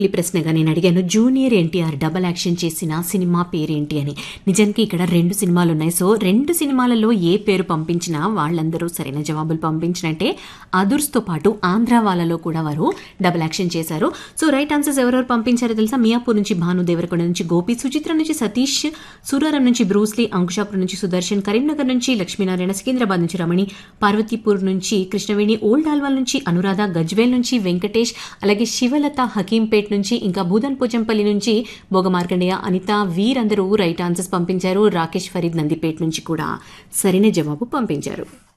ఈ ప్రశ్నగా నేను అడిగాను జూనియర్ ఎన్టీఆర్ డబల్ యాక్షన్ చేసిన సినిమా పేరేంటి అని నిజానికి ఇక్కడ రెండు సినిమాలు ఉన్నాయి సో రెండు సినిమాలలో ఏ పేరు పంపించినా వాళ్ళందరూ సరైన జవాబులు పంపించినట్టే అదుర్స్తో పాటు ఆంధ్ర వాళ్ళలో కూడా వారు డబల్ యాక్షన్ చేశారు సో రైట్ ఆన్సర్స్ ఎవరెవరు పంపించారో తెలుసా మియాపూర్ నుంచి భాను దేవరకొండ నుంచి గోపి సుచిత్ర నుంచి సతీష్ సూరారం నుంచి బ్రూస్లీ అంకుషాపూర్ నుంచి సుదర్శన్ కరీంనగర్ నుంచి లక్ష్మీనారాయణ సికింద్రాబాద్ నుంచి రమణి పార్వతీపూర్ నుంచి కృష్ణవేణి ఓల్డ్ ఆల్వాల్ నుంచి అనురాధ గజ్వేల్ నుంచి వెంకటేష్ అలాగే శివలత హకీంపేట్ నుంచి ఇంకా భూదన్ పోచంపల్లి నుంచి భోగమార్కండేయ అనిత వీరందరూ రైట్ ఆన్సర్స్ పంపించారు రాకేష్ ఫరీద్ నందిపేట్ నుంచి కూడా సరైన జవాబు పంపించారు